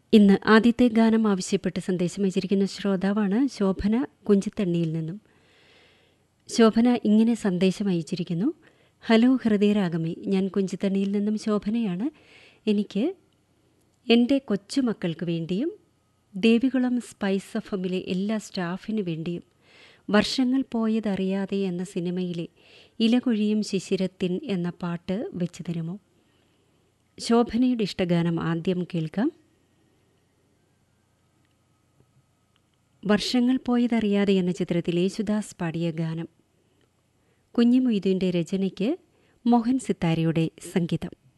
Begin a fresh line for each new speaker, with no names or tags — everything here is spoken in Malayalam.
ഇന്ന് ആദ്യത്തെ ഗാനം ആവശ്യപ്പെട്ട് സന്ദേശം അയച്ചിരിക്കുന്ന ശ്രോതാവാണ് ശോഭന കുഞ്ചിത്തണ്ണിയിൽ നിന്നും ശോഭന ഇങ്ങനെ സന്ദേശം അയച്ചിരിക്കുന്നു ഹലോ ഹൃദയരാഗമേ ഞാൻ കുഞ്ചിത്തണ്ണിയിൽ നിന്നും ശോഭനയാണ് എനിക്ക് എൻ്റെ കൊച്ചുമക്കൾക്ക് വേണ്ടിയും ദേവികുളം സ്പൈസ് എഫമിലെ എല്ലാ സ്റ്റാഫിനു വേണ്ടിയും വർഷങ്ങൾ പോയതറിയാതെ എന്ന സിനിമയിലെ ഇലകൊഴിയും ശിശിരത്തിൻ എന്ന പാട്ട് വെച്ച് തരുമോ ശോഭനയുടെ ഇഷ്ടഗാനം ആദ്യം കേൾക്കാം വർഷങ്ങൾ പോയതറിയാതെ എന്ന ചിത്രത്തിൽ യേശുദാസ് പാടിയ ഗാനം കുഞ്ഞിമൊയ്തുവിൻ്റെ രചനയ്ക്ക് മോഹൻ സിത്താരയുടെ സംഗീതം